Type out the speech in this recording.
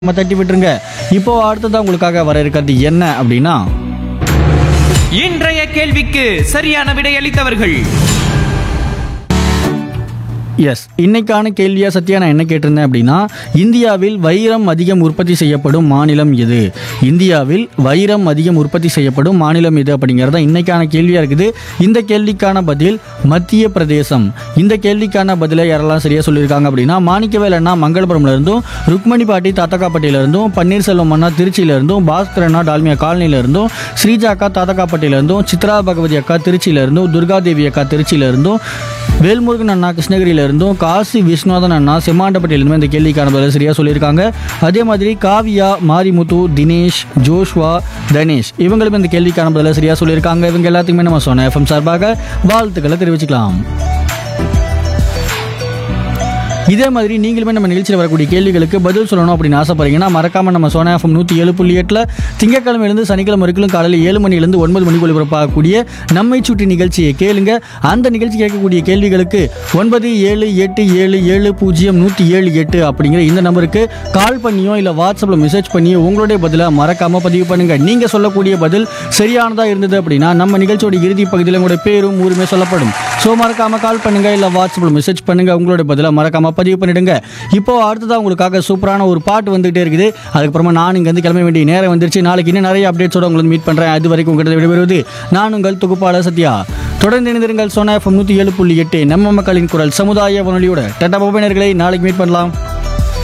நம்ம தட்டி விட்டுருங்க இப்போ அடுத்ததான் உங்களுக்காக வர இருக்கிறது என்ன அப்படின்னா இன்றைய கேள்விக்கு சரியான விடையளித்தவர்கள் எஸ் இன்னைக்கான கேள்வியா சத்யா நான் என்ன கேட்டிருந்தேன் அப்படின்னா இந்தியாவில் வைரம் அதிகம் உற்பத்தி செய்யப்படும் மாநிலம் எது இந்தியாவில் வைரம் அதிகம் உற்பத்தி செய்யப்படும் மாநிலம் எது அப்படிங்கிறது தான் இன்னைக்கான கேள்வியா இருக்குது இந்த கேள்விக்கான பதில் மத்திய பிரதேசம் இந்த கேள்விக்கான பதிலை யாரெல்லாம் சரியா சொல்லியிருக்காங்க அப்படின்னா மாணிக்கவேல் அண்ணா மங்களபுரம்ல இருந்தும் ருக்மணி பாட்டி தாத்தக்காப்பட்டியில இருந்தும் பன்னீர்செல்வம் அண்ணா திருச்சியில இருந்தும் பாஸ்கர் அண்ணா டால்மியா காலனில இருந்தும் ஸ்ரீஜா அக்கா தாத்தக்காப்பட்டியில இருந்தும் சித்ரா பகவதி அக்கா திருச்சியில இருந்தும் துர்காதேவி அக்கா திருச்சியில இருந்தும் வேல்முருகன் அண்ணா கிருஷ்ணகிரியில இருந்தும் காசி விஸ்வநாதன் அண்ணா செம்மாண்டப்பட்டியில இருந்தும் இந்த கேள்விக்கான பதில் சரியா சொல்லியிருக்காங்க அதே மாதிரி காவியா மாரிமுத்து தினேஷ் ஜோஷ்வா தனேஷ் இவங்களும் இந்த கேள்விக்கான பதில் சரியா சொல்லியிருக்காங்க இவங்க எல்லாத்துக்குமே நம்ம சொன்ன எஃப்எம் சார்பாக வாழ்த்துக்களை தெரிவிச்சுக்கலாம் இதே மாதிரி நீங்களுமே நம்ம நிகழ்ச்சியில் வரக்கூடிய கேள்விகளுக்கு பதில் சொல்லணும் அப்படின்னு ஆசைப்படுறீங்கன்னா மறக்காம நம்ம சோனா எஃப்எம் நூற்றி ஏழு புள்ளி எட்டில் திங்கக்கிழமையிலிருந்து சனிக்கிழமை வரைக்கும் காலையில் ஏழு மணிலேருந்து ஒன்பது மணிக்கு ஒளிபரப்பாகக்கூடிய நம்மை சுற்றி நிகழ்ச்சியை கேளுங்க அந்த நிகழ்ச்சி கேட்கக்கூடிய கேள்விகளுக்கு ஒன்பது ஏழு எட்டு ஏழு ஏழு பூஜ்ஜியம் நூற்றி ஏழு எட்டு அப்படிங்கிற இந்த நம்பருக்கு கால் பண்ணியோ இல்லை வாட்ஸ்அப்பில் மெசேஜ் பண்ணியோ உங்களுடைய பதிலை மறக்காம பதிவு பண்ணுங்க நீங்க சொல்லக்கூடிய பதில் சரியானதா இருந்தது அப்படின்னா நம்ம நிகழ்ச்சியோட இறுதி பகுதியில் உங்களுடைய பேரும் ஊருமே சொல்லப்படும் ஸோ மறக்காம கால் பண்ணுங்க இல்லை வாட்ஸ்அப்பில் மெசேஜ் பண்ணுங்க உங்களோட பதிலை மறக்காம பதிவு பண்ணிடுங்க இப்போ அடுத்ததா உங்களுக்காக சூப்பரான ஒரு பாட்டு வந்துகிட்டே இருக்குது அதுக்கப்புறமா நான் இங்க இருந்து கிளம்ப வேண்டிய நேரம் வந்துருச்சு நாளைக்கு இன்னும் நிறைய அப்டேட்ஸோட உங்களை மீட் பண்றேன் அது வரைக்கும் உங்கள்கிட்ட விடைபெறுவது நான் உங்கள் தொகுப்பாளர் சத்யா தொடர்ந்து இணைந்திருங்கள் சோனா எஃப்எம் நூற்றி ஏழு புள்ளி எட்டு நம்ம மக்களின் குரல் சமுதாய வானொலியோட டட்டா பபனர்களை நாளைக்கு மீட் பண்ணலாம்